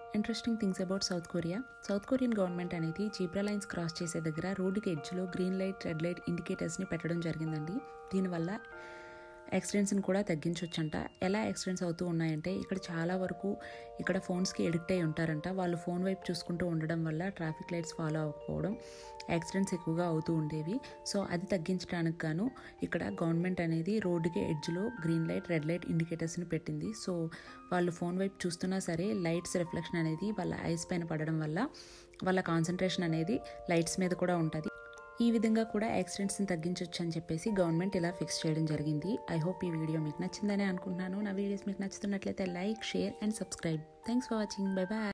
interesting things about South Korea South Korean government అనేది zebra lines cross చేసే దగ్గర రోడ్డుకి ఎడ్జ్లో గ్రీన్ లైట్ రెడ్ లైట్ ఇండికేటర్స్ని పెట్టడం జరిగిందండి దీనివల్ల యాక్సిడెంట్స్ని కూడా తగ్గించవచ్చంట ఎలా యాక్సిడెంట్స్ అవుతూ ఉన్నాయంటే ఇక్కడ చాలా వరకు ఇక్కడ ఫోన్స్కి ఎడిక్ట్ అయి ఉంటారంట వాళ్ళు ఫోన్ వైపు చూసుకుంటూ ఉండడం వల్ల ట్రాఫిక్ లైట్స్ ఫాలో అవ్వకపోవడం యాక్సిడెంట్స్ ఎక్కువగా అవుతూ ఉండేవి సో అది తగ్గించడానికి గాను ఇక్కడ గవర్నమెంట్ అనేది రోడ్డుకి ఎడ్జ్లో గ్రీన్ లైట్ రెడ్ లైట్ ఇండికేటర్స్ని పెట్టింది సో వాళ్ళు ఫోన్ వైపు చూస్తున్నా సరే లైట్స్ రిఫ్లెక్షన్ అనేది వాళ్ళ ఐస్ పైన పడడం వల్ల వాళ్ళ కాన్సన్ట్రేషన్ అనేది లైట్స్ మీద కూడా ఉంటుంది ఈ విధంగా కూడా యాక్సిడెంట్స్ని తగ్గించవచ్చు అని చెప్పేసి గవర్నమెంట్ ఇలా ఫిక్స్ చేయడం జరిగింది ఐ హోప్ ఈ వీడియో మీకు నచ్చిందని అనుకుంటున్నాను నా వీడియోస్ మీకు నచ్చుతున్నట్లయితే like share and subscribe thanks for watching bye bye